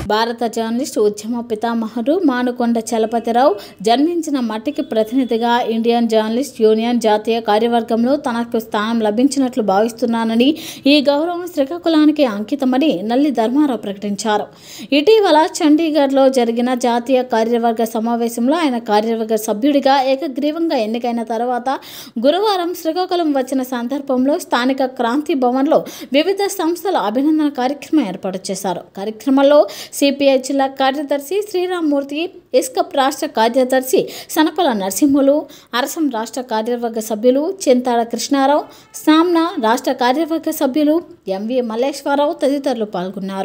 భారత జర్నలిస్ట్ ఉద్యమ పితామహుడు మానుకొండ చలపతిరావు జన్మించిన మట్టికి ప్రతినిధిగా ఇండియన్ జర్నలిస్ట్ యూనియన్ జాతీయ కార్యవర్గంలో తనకు స్థానం లభించినట్లు భావిస్తున్నానని ఈ గౌరవం శ్రీకాకుళానికి అంకితమని నల్లి ధర్మారావు ప్రకటించారు ఇటీవల చండీగఢ్లో జరిగిన జాతీయ కార్యవర్గ సమావేశంలో ఆయన కార్యవర్గ సభ్యుడిగా ఏకగ్రీవంగా ఎన్నికైన తర్వాత గురువారం శ్రీకాకుళం వచ్చిన సందర్భంలో స్థానిక క్రాంతి భవన్లో వివిధ సంస్థల అభినందన కార్యక్రమం ఏర్పాటు చేశారు కార్యక్రమంలో సిపిఐ జిల్లా కార్యదర్శి శ్రీరామ్మూర్తి ఇస్కప్ రాష్ట్ర కార్యదర్శి సనపల నరసింహులు అరసం రాష్ట్ర కార్యవర్గ సభ్యులు చింతాడ కృష్ణారావు సామ్నా రాష్ట్ర కార్యవర్గ సభ్యులు ఎంవి మల్లేశ్వరరావు తదితరులు పాల్గొన్నారు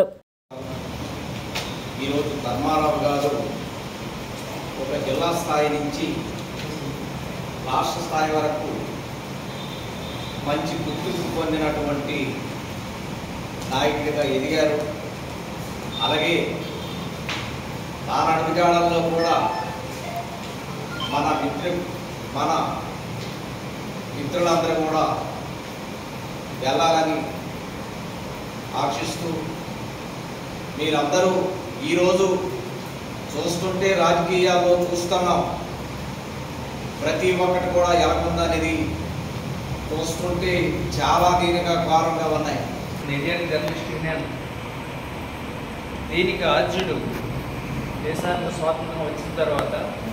ఈరోజు ధర్మారావు గారు ఒక జిల్లా స్థాయి నుంచి రాష్ట్ర స్థాయి వరకు మంచి గుర్తింపు పొందినటువంటి నాయకుడిగా ఎదిగారు అలాగే తాను అడుగుజాడల్లో కూడా మన మిత్రు మన మిత్రులందరూ కూడా వెళ్ళాలని ఆశిస్తూ మీరందరూ ఈరోజు చూస్తుంటే రాజకీయాల్లో చూస్తున్నాం ప్రతి ఒక్కటి కూడా ఎలాగుందనేది చూస్తుంటే చాలా దీనిగా కారణంగా ఉన్నాయి ఇండియన్ జర్నలిస్ట్ యూనియన్ దీనికి ఆద్యుడు దేశానికి స్వాతంత్రం వచ్చిన తర్వాత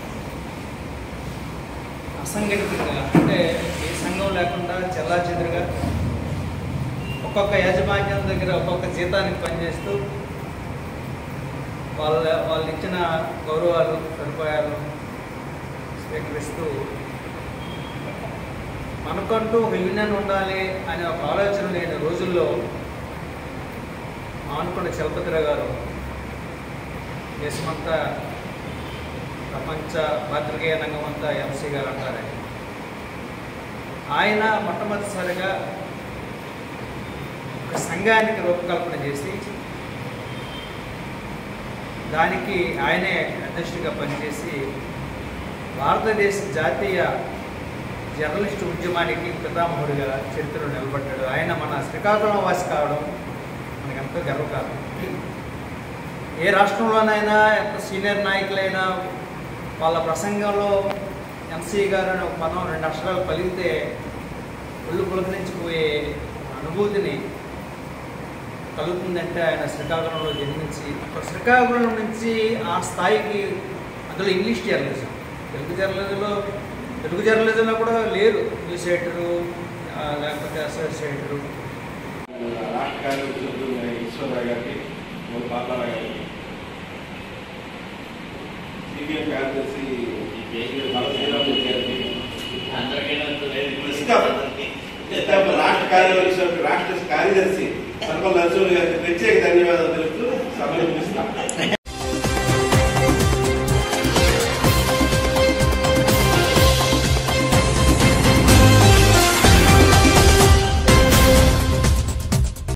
అసంఘటితంగా అంటే ఏ సంఘం లేకుండా చెల్లా ఒక్కొక్క యాజమాన్యం దగ్గర ఒక్కొక్క జీతానికి పనిచేస్తూ వాళ్ళ వాళ్ళు ఇచ్చిన గౌరవాలు సదుపాయాలు స్వీకరిస్తూ మనకంటూ ఒక యూనియన్ ఉండాలి అనే ఒక ఆలోచన లేని రోజుల్లో ఆనుకున్న చలపతిరావు గారు దేశమంతా ప్రపంచ పాత్రికేయ రంగం అంతా ఎంసీ గారు అంటారు ఆయన. ఆయన మొట్టమొదటిసారిగా ఒక సంఘానికి రూపకల్పన చేసి దానికి ఆయనే అధ్యక్షుడిగా పనిచేసి భారతదేశ జాతీయ జర్నలిస్టు ఉద్యమానికి పితామహుడిగా చరిత్రలో నిలబడ్డాడు ఆయన మన శ్రీకాకుళం వాసి కావడం మనకు ఎంతో గర్వకారణం ఏ రాష్ట్రంలోనైనా ఎంత సీనియర్ నాయకులైనా వాళ్ళ ప్రసంగంలో ఎంసీ గారు అనే ఒక పదం రెండు అక్షరాలు పలిగితే ఒళ్ళు పులకరించిపోయే అనుభూతిని కలుగుతుందంటే ఆయన శ్రీకాకుళంలో జన్మించి ఒక శ్రీకాకుళం నుంచి ఆ స్థాయికి అందులో ఇంగ్లీష్ జర్నలిజం తెలుగు జర్నలిజంలో తెలుగు జర్నలిజంలో కూడా లేరు న్యూస్ ఎడిటరు ఆ, లేకపోతే అసోసియేటరు రాష్ట్ర కార్యదర్శులు ఈశ్వరరావు గారికి మూడు పాపారావు గారికి సిపిఎం కార్యదర్శి శ్రీరామ్ గారికి ఇస్కాప్ రాష్ట్ర కార్యదర్శి రాష్ట్ర కార్యదర్శి సర్వ నరసింహ గారికి ప్రత్యేక ధన్యవాదాలు తెలుపుతూ సభ